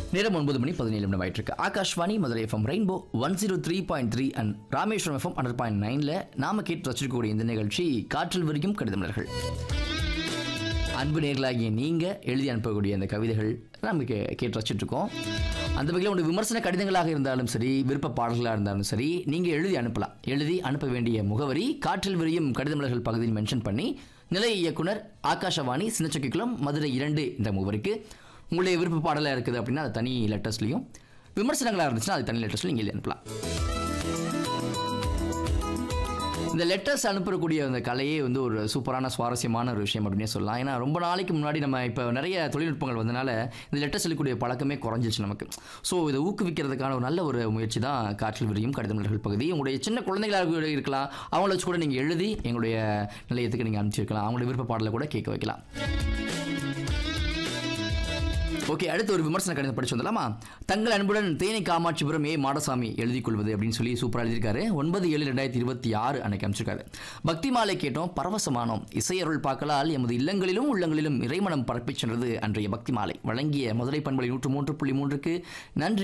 நேரம் ஒன்பது மணி பதினேழு நிமிடம் ஆயிட்டிருக்கு Akashvani Madurai FM rainbow one zero three point three and Rameswaram FM hundred point நைனில் நாம கேட்டு வச்சிருக்கக்கூடிய இந்த நிகழ்ச்சி காற்றில் வரைக்கும் கடிதமலர்கள் அன்பு நேர்களாகிய நீங்கள் எழுதி அனுப்பக்கூடிய அந்த கவிதைகள் நம்ம கே கேட்டு வச்சுட்டு இருக்கோம் அந்த வகையில் உங்களுடைய விமர்சன கடிதங்களாக இருந்தாலும் சரி விருப்ப பாடல்களாக இருந்தாலும் சரி நீங்கள் எழுதி அனுப்பலாம் எழுதி அனுப்ப வேண்டிய முகவரி காற்றில் விரியும் கடிதமலர்கள் பகுதியில் மென்ஷன் பண்ணி நிலைய இயக்குனர் ஆகாஷவாணி சின்னச்சொக்கிக்குளம் மதுரை இரண்டு இந்த முகவரிக்கு உங்களுடைய விருப்ப பாடலாக இருக்குது அப்படின்னா அது தனி லெட்டர்ஸ்லையும் விமர்சனங்களாக இருந்துச்சுன்னா அது தனி லெட்டர்ஸ்லையும் நீங்கள் எழுதி அனுப்பலாம் இந்த லெட்டர்ஸ் அனுப்பக்கூடிய அந்த கலையே வந்து ஒரு சூப்பரான சுவாரஸ்யமான ஒரு விஷயம் அப்படின்னே சொல்லலாம் ஏன்னா ரொம்ப நாளைக்கு முன்னாடி நம்ம இப்போ நிறைய தொழில்நுட்பங்கள் வந்தனால இந்த லெட்டர்ஸ் எழுதக்கூடிய பழக்கமே குறைஞ்சிச்சு நமக்கு ஸோ இதை ஊக்குவிக்கிறதுக்கான ஒரு நல்ல ஒரு முயற்சி தான் காற்றில் விரியும் கடிதமலர்கள் பகுதி உங்களுடைய சின்ன குழந்தைகளாக கூட இருக்கலாம் அவங்கள வச்சு கூட நீங்கள் எழுதி எங்களுடைய நிலையத்துக்கு நீங்கள் அனுப்பிச்சிருக்கலாம் அவங்களுடைய விருப்ப பாடலை கூட கேட்க வைக்கலாம் ஓகே அடுத்து ஒரு விமர்சன கடிதம் படிச்சு வந்துடலாமா தங்கள் அன்புடன் தேனி காமாட்சிபுரம் ஏ மாடசாமி எழுதி கொள்வது அப்படின்னு சொல்லி சூப்பராக எழுதியிருக்காரு ஒன்பது ஏழு ரெண்டாயிரத்தி இருபத்தி ஆறு அன்னைக்கு அமைச்சிருக்காரு பக்தி மாலை கேட்டோம் பரவசமானோம் இசையருள் பார்க்கலால் எமது இல்லங்களிலும் உள்ளங்களிலும் இறைமனம் பரப்பிச் சென்றது அன்றைய பக்தி மாலை வழங்கிய மதுரை பண்பலை நூற்று மூன்று புள்ளி மூன்றுக்கு நன்றி